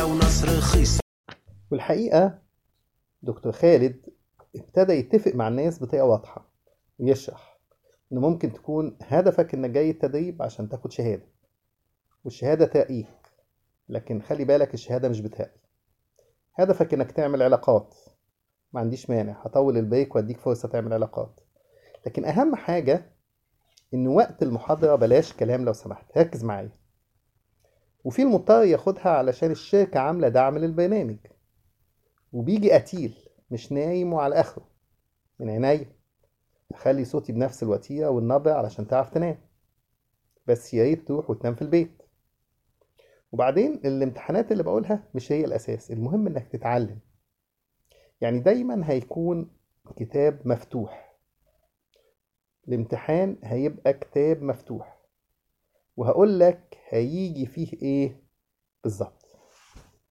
ونصر رخيص والحقيقة دكتور خالد ابتدى يتفق مع الناس بطريقة واضحة ويشرح إن ممكن تكون هدفك إنك جاي التدريب عشان تاخد شهادة والشهادة ترقيك لكن خلي بالك الشهادة مش بترقي هدفك إنك تعمل علاقات ما عنديش مانع هطول البريك وأديك فرصة تعمل علاقات لكن أهم حاجة إن وقت المحاضرة بلاش كلام لو سمحت ركز معايا وفي المضطر ياخدها علشان الشركة عاملة دعم للبرنامج وبيجي قتيل مش نايم وعلى آخره من عينيا أخلي صوتي بنفس الوتيرة والنبرة علشان تعرف تنام بس يا ريت تروح وتنام في البيت وبعدين الامتحانات اللي بقولها مش هي الأساس المهم إنك تتعلم يعني دايما هيكون كتاب مفتوح الامتحان هيبقى كتاب مفتوح وهقول لك هيجي فيه ايه بالظبط